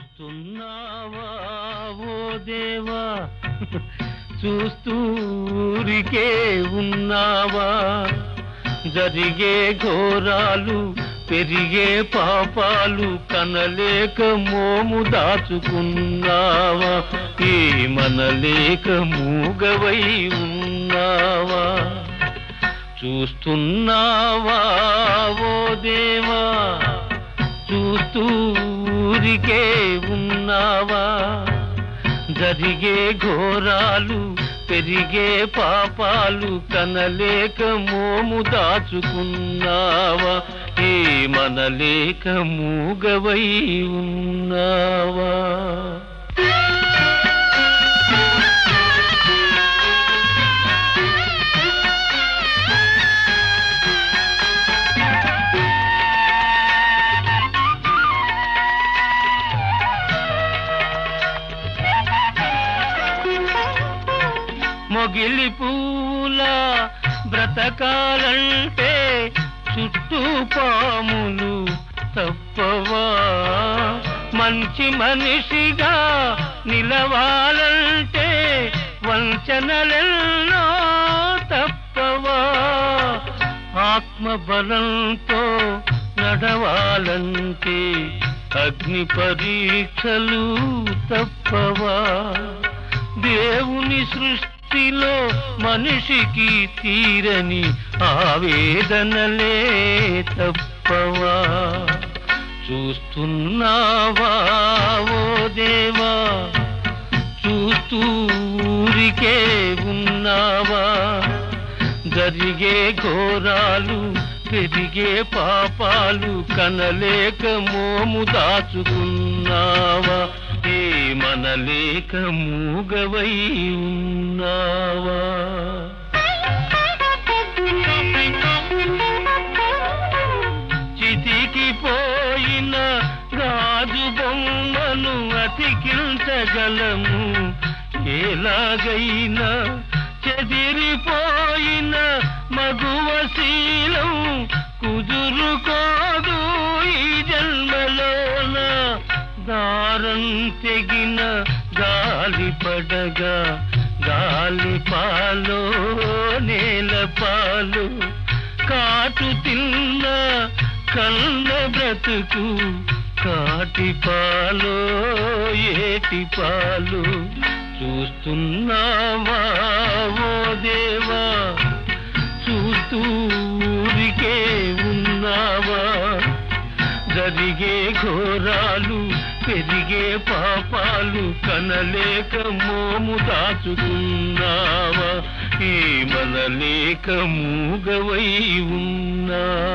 చూస్తున్నావా ఓ దేవా చూస్తూ ఊరికే ఉన్నావా జరిగే ఘోరాలు పెరిగే పాపాలు కనలేక మోము దాచుకున్నావా ఈ మనలేక మూగవై ఉన్నావా చూస్తున్నావా ఓ దేవా చూస్తూ ఊరికే ఉన్నావా జరిగే ఘోరాలు పెరిగే పాపాలు కనలేక మోము దాచుకున్నావా ఏ మనలేక మూగవై ఉన్నావా మొగిలి పూల బ్రతకాలంటే చుట్టూ పాములు తప్పవా మంచి మనిషిగా నిలవాలంటే వంచనలెన్నో తప్పవా ఆత్మబలంతో నడవాలంటే అగ్ని పరీక్షలు తప్పవా దేవుని సృష్టిలో మనిషికి తీరని ఆవేదనలే తప్పవా చూస్తున్నావా ఓ దేవా చూస్తూ ఊరికే ఉన్నావా జరిగే ఘోరాలు పెరిగే పాపాలు కనలేక మోము దాచుకున్నావా ఏ మనలేక మూగవై ఉన్నావా చితికి పోయిన గాజు బొమ్మను అతికించగలము ఎలాగైనా చెదిరిపోయిన మగువ శీలం కుదురుకోదు ఈ జన్మలోన దారం తెగిన గాలి పడగా గాలి పాలో నేల పాలు కాటు తిన్న కన్న బ్రతుకు కాటి పాలో ఏటి పాలు చూస్తున్నావా ఓ దేవా చూస్తూ ఊరికే ఉన్నావా జరిగే ఘోరాలు పెరిగే పాపాలు కనలేక మోము దాచుకున్నావా ఏ మనలేక మూగవై ఉన్నా